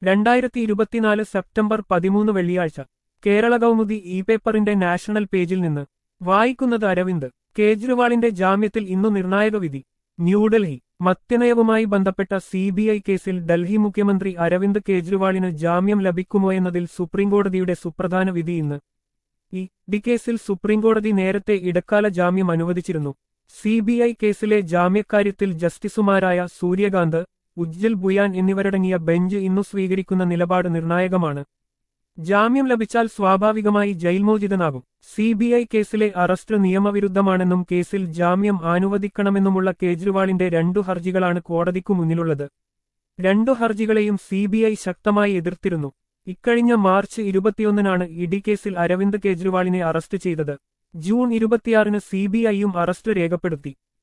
രണ്ടായിരത്തി ഇരുപത്തിനാല് സെപ്റ്റംബർ പതിമൂന്ന് വെള്ളിയാഴ്ച കേരള കൗമുദി ഇ പേപ്പറിന്റെ നാഷണൽ പേജിൽ നിന്ന് വായിക്കുന്നത് അരവിന്ദ് കേജ്രിവാളിന്റെ ജാമ്യത്തിൽ ഇന്നു നിർണായക വിധി ന്യൂഡൽഹി മദ്യനയവുമായി ബന്ധപ്പെട്ട സി ബി ഐ കേസിൽ ഡൽഹി മുഖ്യമന്ത്രി അരവിന്ദ് കേജ്രിവാളിന് ജാമ്യം ലഭിക്കുമോ എന്നതിൽ സുപ്രീംകോടതിയുടെ സുപ്രധാന വിധി ഇന്ന് ഈ ഡി കേസിൽ സുപ്രീംകോടതി നേരത്തെ ഇടക്കാല ജാമ്യം അനുവദിച്ചിരുന്നു സി ബി ഐ കേസിലെ ജാമ്യക്കാര്യത്തിൽ ജസ്റ്റിസുമാരായ സൂര്യകാന്ത് ഉജ്ജൽ ബുയാൻ എന്നിവരടങ്ങിയ ബെഞ്ച് ഇന്നു സ്വീകരിക്കുന്ന നിലപാട് നിർണായകമാണ് ജാമ്യം ലഭിച്ചാൽ സ്വാഭാവികമായി ജയിൽമോചിതനാകും സി ബി ഐ കേസിലെ അറസ്റ്റ് നിയമവിരുദ്ധമാണെന്നും കേസിൽ ജാമ്യം അനുവദിക്കണമെന്നുമുള്ള കേജ്രിവാളിന്റെ രണ്ടു ഹർജികളാണ് കോടതിക്കു മുന്നിലുള്ളത് രണ്ടു ഹർജികളെയും സി ബി ഐ ശക്തമായി എതിർത്തിരുന്നു ഇക്കഴിഞ്ഞ മാർച്ച് ഇരുപത്തിയൊന്നിനാണ് ഇഡി കേസിൽ അരവിന്ദ് കേജ്രിവാളിനെ അറസ്റ്റ് ചെയ്തത് ജൂൺ ഇരുപത്തിയാറിന് സി ബി ഐയും അറസ്റ്റ് രേഖപ്പെടുത്തി